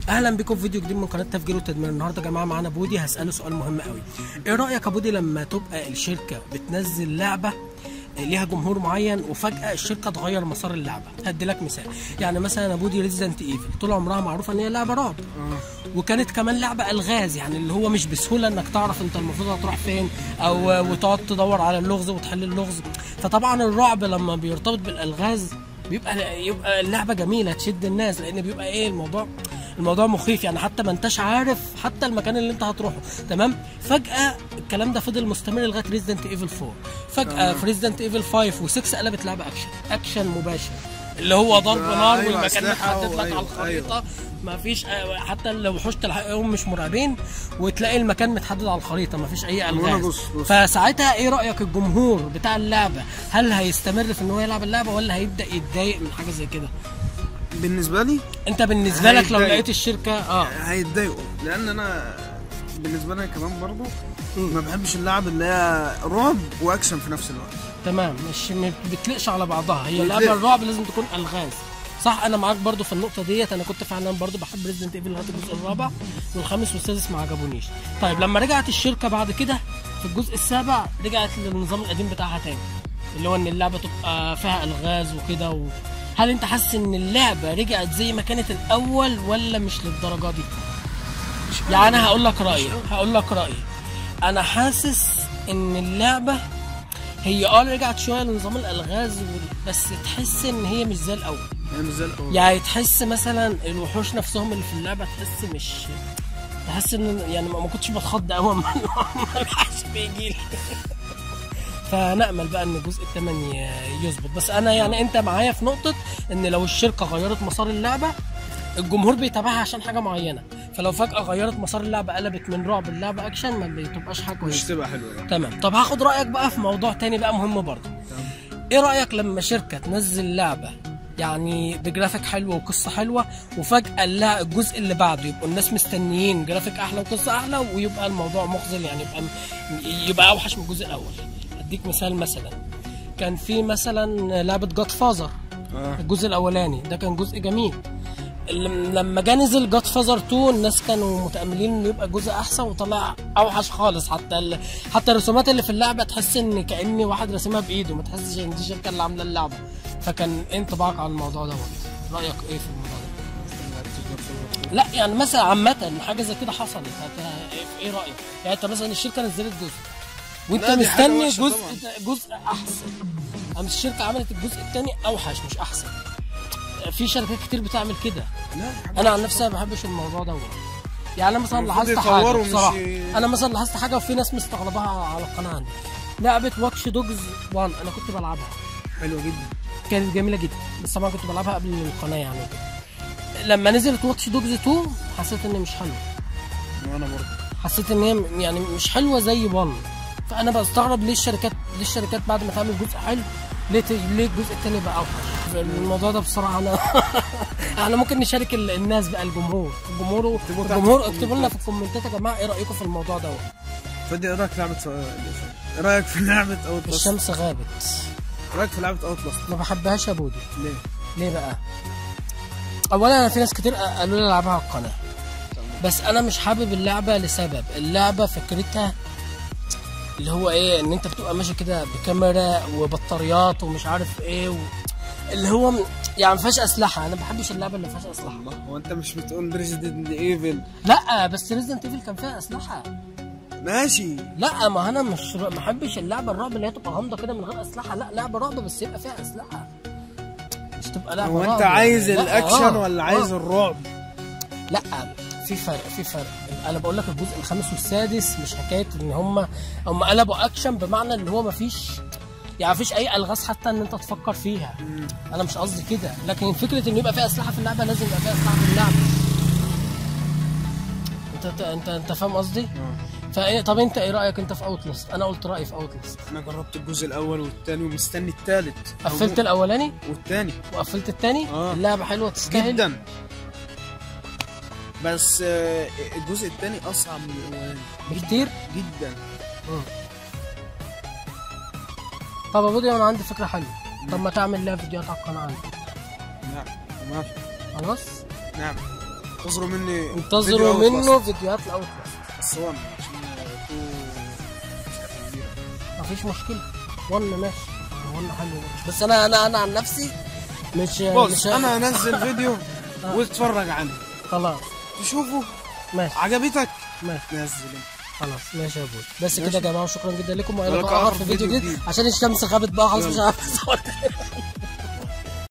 اهلا بكم في فيديو جديد من قناه تفجير وتدمير النهارده يا جماعه معانا بودي هساله سؤال مهم قوي ايه رايك يا بودي لما تبقى الشركه بتنزل لعبه ليها جمهور معين وفجاه الشركه تغير مسار اللعبه هدي لك مثال يعني مثلا يا بودي ريزيدنت ايفل طول عمرها معروفه ان هي لعبه رعب وكانت كمان لعبه الغاز يعني اللي هو مش بسهوله انك تعرف انت المفروض هتروح فين او وتقعد تدور على اللغز وتحل اللغز فطبعا الرعب لما بيرتبط بالالغاز بيبقى يبقى اللعبه جميله تشد الناس لان بيبقى ايه الموضوع الموضوع مخيف يعني حتى ما انتش عارف حتى المكان اللي انت هتروحه تمام فجاه الكلام ده فضل مستمر لغايه ريزدنت ايفل 4 فجاه في ريزدنت ايفل 5 و6 قلبت لعبه اكشن اكشن مباشر اللي هو ضرب آه، نار أيوة، والمكان أسلحة متحدد لك على وأيوة، الخريطه ما فيش حتى الوحوش تلاقيهم مش مرعبين وتلاقي المكان متحدد على الخريطه ما فيش اي وأنا الغاز بص- بص. فساعتها ايه رايك الجمهور بتاع اللعبه هل هيستمر في ان هو يلعب اللعبه ولا هيبدا يتضايق من حاجه زي كده بالنسبه لي انت بالنسبه لك لو هيتضايق. لقيت الشركه اه هيتضايقوا لان انا بالنسبه لي كمان برضو ما بحبش اللعب اللي هي رعب واكشن في نفس الوقت تمام مش ما بتلقش على بعضها هي بتلق. لعبه الرعب لازم تكون الغاز صح انا معاك برضو في النقطه ديت انا كنت فعلا برضو بحب ريزدنت ايفل لغايه الجزء الرابع والخامس والسادس ما عجبونيش طيب لما رجعت الشركه بعد كده في الجزء السابع رجعت للنظام القديم بتاعها تاني اللي هو ان اللعبه تبقى فيها الغاز وكده و... هل انت حاسس ان اللعبه رجعت زي ما كانت الاول ولا مش للدرجه دي يعني انا هقول لك رايي هقول لك رايي انا حاسس ان اللعبه هي اه رجعت شويه لنظام الالغاز وال- بس تحس ان هي مش زي الاول يعني مش زي الأول. يعني تحس مثلا الوحوش نفسهم اللي في اللعبه تحس مش تحس ان يعني ما ما كنتش بتخض قوي اما أما الوحش بيجي لي فنامل بقى ان الجزء الثامن ي- يظبط بس انا يعني انت معايا في نقطه ان لو الشركه غيرت مسار اللعبه الجمهور بيتابعها عشان حاجه معينه فلو فجاه غيرت مسار اللعبه قلبت من رعب اللعبه اكشن ما بتبقاش حاجه مش كويسه تبقى حلوه يعني. تمام طب هاخد رايك بقى في موضوع تاني بقى مهم برضه ايه رايك لما شركه تنزل لعبه يعني بجرافيك حلو وقصه حلوه وفجاه اللع- الجزء اللي بعده يبقوا الناس مستنيين جرافيك احلى وقصه احلى ويبقى الموضوع مخزن يعني يبقى يبقى اوحش من الجزء الاول اديك مثال مثلا كان في مثلا لعبه جاد فازر اه الجزء الاولاني ده كان جزء جميل لم- لما جه نزل جاد فازر 2 الناس كانوا متاملين انه يبقى جزء احسن وطلع اوحش خالص حتى ال... حتى الرسومات اللي في اللعبه تحس ان كاني واحد راسمها بايده ما تحسش ان دي شركه اللي عامله اللعبه فكان إيه انطباعك على الموضوع دوت رايك ايه في الموضوع ده لا يعني مثلا عامه حاجه زي كده حصلت هت... ايه رايك يعني انت مثلا الشركه نزلت جزء وانت لا، دي حاجة مستني وحشة جزء طبعاً. جزء احسن قامت الشركه عملت الجزء الثاني اوحش مش احسن في شركات كتير بتعمل كده لا حاجة انا عن نفسي ما بحبش الموضوع دوت يعني انا مثلا المفروض لاحظت حاجه يطوروا مش بصراحه ي- انا مثلا لاحظت حاجه وفي ناس مستغرباها على القناه عندي لعبه واتش دوجز 1 انا كنت بلعبها حلوه جدا كانت جميله جدا بس طبعا كنت بلعبها قبل القناه يعني وكده لما نزلت واتش دوجز 2 حسيت ان مش حلوه وانا برضه حسيت ان هي م- يعني مش حلوه زي 1 فانا بستغرب ليه الشركات ليه الشركات بعد ما تعمل جزء حلو ليه ت- ليه الجزء الثاني بقى اوحش الموضوع ده بصراحه انا احنا ممكن نشارك ال- الناس بقى الجمهور الجمهور تحت الجمهور في اكتبوا لنا في الكومنتات يا جماعه ايه رايكم في الموضوع دوت فدي ايه رايك في لعبه ايه رايك في لعبه اوت لاست الشمس غابت ايه رايك في لعبه اوت لاست ما بحبهاش يا بودي ليه؟ ليه بقى اولا انا في ناس كتير قالوا لي العبها على القناه بس انا مش حابب اللعبه لسبب اللعبه فكرتها اللي هو ايه ان انت بتبقى ماشي كده بكاميرا وبطاريات ومش عارف ايه و... اللي هو م- يعني ما فيهاش اسلحه انا ما بحبش اللعبه اللي ما فيهاش اسلحه هو انت مش بتقول ريزيدنت ايفل لا بس ريزدنت ايفل كان فيها اسلحه ماشي لا ما انا مش ما بحبش اللعبه الرعب اللي هي تبقى غامضه كده من غير اسلحه لا لعبه رعب بس يبقى فيها اسلحه مش تبقى لعبه هو رعب انت عايز لا، الاكشن آه، ولا آه. عايز الرعب؟ لا في فرق في فرق انا بقول لك الجزء الخامس والسادس مش حكايه ان هم هم قلبوا اكشن بمعنى ان هو ما فيش يعني مفيش اي الغاز حتى ان انت تفكر فيها انا مش قصدي كده لكن فكره ان يبقى فيها اسلحه في اللعبه لازم يبقى فيها اسلحه في اللعبه انت انت انت, انت فاهم قصدي فايه طب انت ايه رايك انت في اوتلاست انا قلت رايي في اوتلاست انا جربت الجزء الاول والثاني ومستني الثالث قفلت الاولاني والثاني وقفلت الثاني آه. اللعبه حلوه تستاهل جدا بس آه، الجزء الثاني اصعب من الاولاني بكتير جدا طب يا بودي انا عندي فكره حلوه طب ما تعمل لها فيديوهات على القناه عندي نعم تمام خلاص نعم انتظروا مني فيديو انتظروا أوت منه فيديوهات الاوت بس وان عشان تو مشكلة كبيرة. مفيش مشكله ون ماشي ون حلو برضه. بس انا انا انا عن نفسي مش بص مش انا انزل فيديو وتتفرج عنه خلاص تشوفه ماشي عجبتك ماشي نزل خلاص ماشي يا ابوي بس كده ماشي. يا جماعه شكرا جدا لكم والى ولك لقاء اخر آخر في فيديو فيديو جديد جديد. عشان الشمس غابت بقى خلاص مش يلا. عارف أصور.